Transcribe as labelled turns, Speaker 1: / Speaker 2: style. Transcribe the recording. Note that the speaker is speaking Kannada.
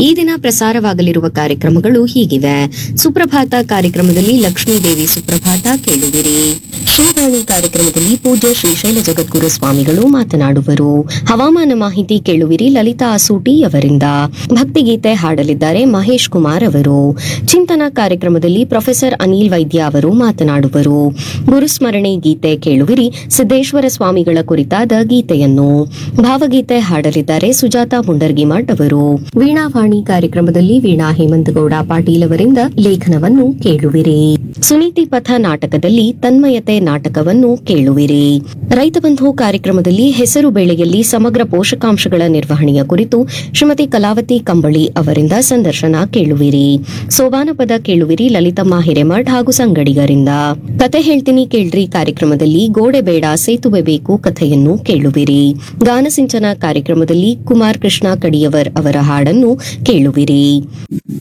Speaker 1: ಈ ದಿನ ಪ್ರಸಾರವಾಗಲಿರುವ ಕಾರ್ಯಕ್ರಮಗಳು ಹೀಗಿವೆ ಸುಪ್ರಭಾತ ಕಾರ್ಯಕ್ರಮದಲ್ಲಿ ಲಕ್ಷ್ಮೀದೇವಿ ಸುಪ್ರಭಾತ ಕೇಳುವಿರಿ ಶ್ರೀವಾಣಿ ಕಾರ್ಯಕ್ರಮದಲ್ಲಿ ಪೂಜ್ಯ ಶ್ರೀಶೈಲ ಜಗದ್ಗುರು ಸ್ವಾಮಿಗಳು ಮಾತನಾಡುವರು ಹವಾಮಾನ ಮಾಹಿತಿ ಕೇಳುವಿರಿ ಲಲಿತಾ ಅಸೂಟಿ ಅವರಿಂದ ಭಕ್ತಿಗೀತೆ ಹಾಡಲಿದ್ದಾರೆ ಮಹೇಶ್ ಕುಮಾರ್ ಅವರು ಚಿಂತನ ಕಾರ್ಯಕ್ರಮದಲ್ಲಿ ಪ್ರೊಫೆಸರ್ ಅನಿಲ್ ವೈದ್ಯ ಅವರು ಮಾತನಾಡುವರು ಗುರುಸ್ಮರಣೆ ಗೀತೆ ಕೇಳುವಿರಿ ಸಿದ್ದೇಶ್ವರ ಸ್ವಾಮಿಗಳ ಕುರಿತಾದ ಗೀತೆಯನ್ನು ಭಾವಗೀತೆ ಹಾಡಲಿದ್ದಾರೆ ಸುಜಾತ ಮುಂಡರ್ಗಿಮಠ್ ಅವರು ವೀಣಾವಾಣಿ ಕಾರ್ಯಕ್ರಮದಲ್ಲಿ ವೀಣಾ ಹೇಮಂತಗೌಡ ಪಾಟೀಲ್ ಅವರಿಂದ ಲೇಖನವನ್ನು ಕೇಳುವಿರಿ ಸುನೀತಿ ಪಥ ನಾಟಕದಲ್ಲಿ ತನ್ಮಯತೆ ನಾಟಕವನ್ನು ಕೇಳುವಿರಿ ರೈತ ಬಂಧು ಕಾರ್ಯಕ್ರಮದಲ್ಲಿ ಹೆಸರು ಬೆಳೆಯಲ್ಲಿ ಸಮಗ್ರ ಪೋಷಕಾಂಶಗಳ ನಿರ್ವಹಣೆಯ ಕುರಿತು ಶ್ರೀಮತಿ ಕಲಾವತಿ ಕಂಬಳಿ ಅವರಿಂದ ಸಂದರ್ಶನ ಕೇಳುವಿರಿ ಸೋಬಾನ ಪದ ಕೇಳುವಿರಿ ಲಲಿತಮ್ಮ ಹಿರೇಮಠ್ ಹಾಗೂ ಸಂಗಡಿಗರಿಂದ ಕತೆ ಹೇಳ್ತೀನಿ ಕೇಳ್ರಿ ಕಾರ್ಯಕ್ರಮದಲ್ಲಿ ಗೋಡೆ ಬೇಡ ಸೇತುವೆ ಬೇಕು ಕಥೆಯನ್ನು ಕೇಳುವಿರಿ ಗಾನಸಿಂಚನ ಕಾರ್ಯಕ್ರಮದಲ್ಲಿ ಕುಮಾರ್ ಕೃಷ್ಣ ಕಡಿಯವರ್ ಅವರ ಹಾಡನ್ನು ಕೇಳುವಿರಿ